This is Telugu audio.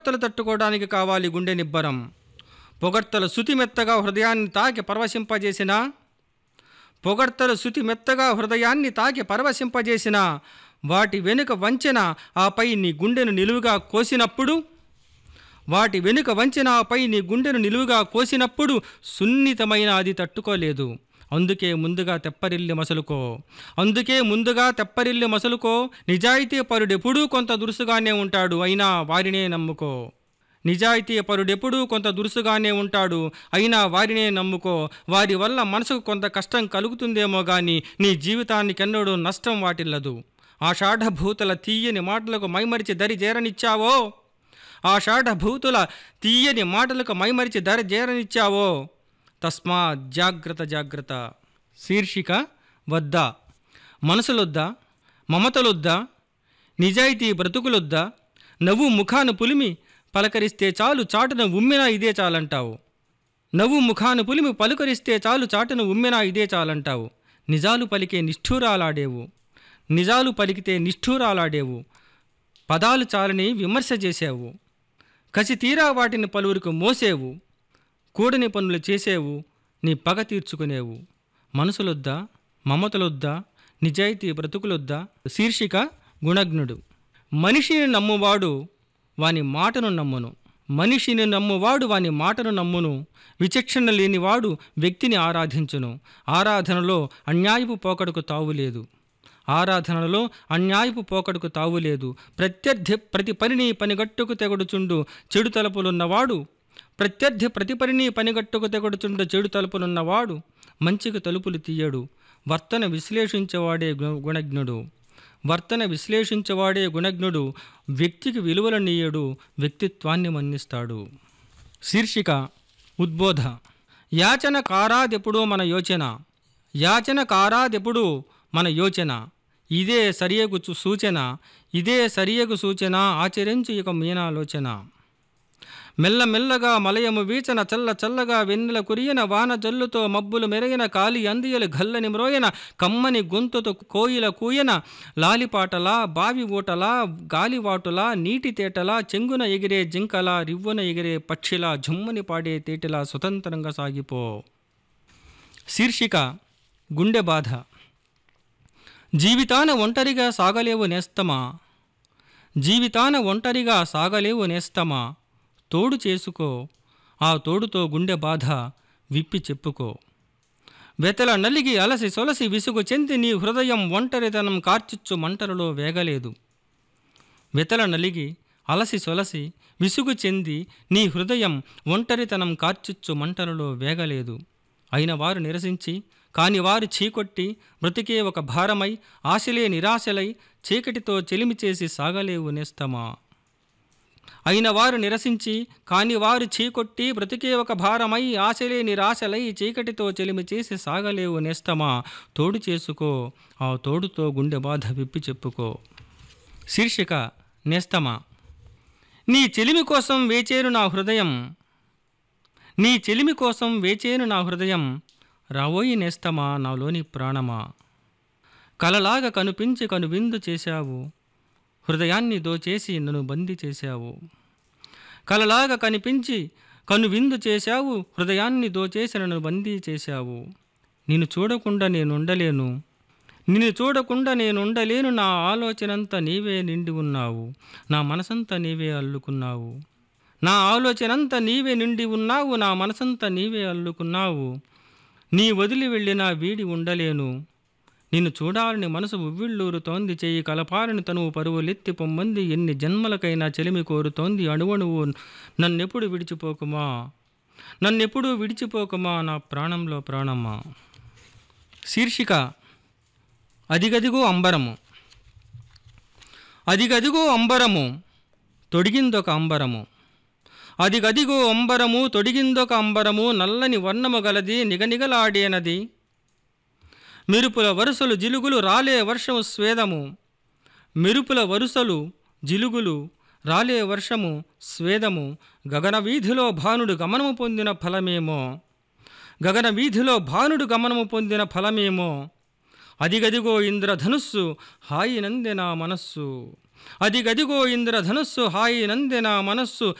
పొగడ్తలు తట్టుకోవడానికి కావాలి గుండె నిబ్బరం పొగడ్తల శృతి మెత్తగా హృదయాన్ని తాకి పరవశింపజేసిన పొగడ్తల శృతి మెత్తగా హృదయాన్ని తాకి పరవశింపజేసిన వాటి వెనుక వంచెన ఆపై నీ గుండెను నిలువుగా కోసినప్పుడు వాటి వెనుక వంచిన ఆపై నీ గుండెను నిలువుగా కోసినప్పుడు సున్నితమైన అది తట్టుకోలేదు అందుకే ముందుగా తెప్పరిల్లి మసలుకో అందుకే ముందుగా తెప్పరిల్లి మసలుకో నిజాయితీ పరుడెప్పుడూ కొంత దురుసుగానే ఉంటాడు అయినా వారినే నమ్ముకో నిజాయితీ పరుడెప్పుడూ కొంత దురుసుగానే ఉంటాడు అయినా వారినే నమ్ముకో వారి వల్ల మనసుకు కొంత కష్టం కలుగుతుందేమో గాని నీ జీవితానికెన్నడూ నష్టం వాటిల్లదు ఆషాఢభూతుల తీయని మాటలకు మైమరిచి దరి చేరనిచ్చావో ఆషాఢభూతుల తీయని మాటలకు మైమరిచి దరి చేరనిచ్చావో తస్మా జాగ్రత్త జాగ్రత్త శీర్షిక వద్దా మనసులొద్దా మమతలొద్దా నిజాయితీ బ్రతుకులొద్దా నవ్వు ముఖాను పులిమి పలకరిస్తే చాలు చాటున ఉమ్మినా ఇదే చాలంటావు నవ్వు ముఖాను పులిమి పలుకరిస్తే చాలు చాటున ఉమ్మినా ఇదే చాలంటావు నిజాలు పలికే నిష్ఠూరాలాడేవు నిజాలు పలికితే నిష్ఠూరాలాడేవు పదాలు చాలని విమర్శ చేసావు కసి తీరా వాటిని పలువురికి మోసేవు కూడని పనులు చేసేవు నీ పగ తీర్చుకునేవు మనసులొద్దా మమతలొద్దా నిజాయితీ బ్రతుకులొద్దా శీర్షిక గుణజ్ఞుడు మనిషిని నమ్మువాడు వాని మాటను నమ్మును మనిషిని నమ్మువాడు వాని మాటను నమ్మును విచక్షణ లేనివాడు వ్యక్తిని ఆరాధించును ఆరాధనలో అన్యాయపు పోకడకు తావులేదు ఆరాధనలో అన్యాయపు పోకడకు తావులేదు ప్రత్యర్థి ప్రతి పనిని పనిగట్టుకు తెగడుచుండు చెడు తలుపులున్నవాడు ప్రత్యర్థి ప్రతి పనిని పనిగట్టుకు తెగడుచుండు చెడు తలుపులున్నవాడు మంచికి తలుపులు తీయడు వర్తన విశ్లేషించేవాడే గు- గుణజ్ఞుడు వర్తన విశ్లేషించేవాడే గుణజ్ఞుడు వ్యక్తికి విలువలనీయడు వ్యక్తిత్వాన్ని మన్నిస్తాడు శీర్షిక ఉద్బోధ యాచన కారాదెప్పుడూ మన యోచన యాచన కారాదెప్పుడు మన యోచన ఇదే సరియగు చు- సూచన ఇదే సరియగు సూచన ఆచరించు ఇక మీనాలోచన మెల్లమెల్లగా మలయము వీచన చల్ల చల్లగా వెన్నెల కురియన వాన జల్లుతో మబ్బులు మెరగిన కాలి అందియలు గల్లని మ్రోయన కమ్మని గొంతుతో కోయిల కూయన లాలిపాటలా బావి ఊటలా గాలివాటులా నీటి తేటలా చెంగున ఎగిరే జింకలా రివ్వున ఎగిరే పక్షిలా జుమ్మని పాడే తేటిలా స్వతంత్రంగా సాగిపో శీర్షిక గుండె బాధ జీవితాన ఒంటరిగా సాగలేవు నేస్తమా జీవితాన ఒంటరిగా సాగలేవు నేస్తమా తోడు చేసుకో ఆ తోడుతో గుండె బాధ విప్పి చెప్పుకో వెతల నలిగి అలసి సొలసి విసుగు చెంది నీ హృదయం ఒంటరితనం కార్చిచ్చు మంటలలో వేగలేదు వెతల నలిగి అలసి సొలసి విసుగు చెంది నీ హృదయం ఒంటరితనం కార్చిచ్చు మంటలలో వేగలేదు అయిన వారు నిరసించి కాని వారు చీకొట్టి బ్రతికే ఒక భారమై ఆశలే నిరాశలై చీకటితో చెలిమి చేసి సాగలేవు నేస్తమా అయిన వారు నిరసించి కాని వారు చీకొట్టి బ్రతికే ఒక భారమై ఆశలే నిరాశలై చీకటితో చెలిమి చేసి సాగలేవు నేస్తమా తోడు చేసుకో ఆ తోడుతో గుండె బాధ విప్పి చెప్పుకో శీర్షిక నేస్తమా నీ చెలిమి కోసం వేచేరు నా హృదయం నీ చెలిమి కోసం వేచేను నా హృదయం రావోయి నేస్తమా నాలోని ప్రాణమా కలలాగా కనిపించి కనువిందు చేశావు హృదయాన్ని దోచేసి నన్ను బందీ చేశావు కలలాగా కనిపించి కనువిందు చేశావు హృదయాన్ని దోచేసి నన్ను బందీ చేశావు నిన్ను చూడకుండా నేను ఉండలేను నిన్ను చూడకుండా నేను ఉండలేను నా ఆలోచనంతా నీవే నిండి ఉన్నావు నా మనసంతా నీవే అల్లుకున్నావు నా ఆలోచనంతా నీవే నిండి ఉన్నావు నా మనసంతా నీవే అల్లుకున్నావు నీ వదిలి వెళ్ళినా వీడి ఉండలేను నిన్ను చూడాలని మనసు ఉవ్విళ్ళూరుతోంది చేయి కలపాలని తనువు పరువులెత్తి పొమ్మంది ఎన్ని జన్మలకైనా చెలిమి కోరుతోంది అణువణువు నన్నెప్పుడు విడిచిపోకుమా నన్నెప్పుడు విడిచిపోకుమా నా ప్రాణంలో ప్రాణమ్మా శీర్షిక అదిగదిగో అంబరము అదిగదిగో అంబరము తొడిగిందొక అంబరము అదిగదిగో అంబరము తొడిగిందొక అంబరము నల్లని వర్ణము గలది నిగనిగలాడేనది మెరుపుల వరుసలు జిలుగులు రాలే వర్షము స్వేదము మెరుపుల వరుసలు జిలుగులు రాలే వర్షము స్వేదము గగన వీధిలో భానుడు గమనము పొందిన ఫలమేమో గగన వీధిలో భానుడు గమనము పొందిన ఫలమేమో అదిగదిగో ఇంద్రధనుస్సు హాయి నందె నా మనస్సు అదిగదిగో ఇంద్రధనుస్సు హాయి నందెన మనస్సు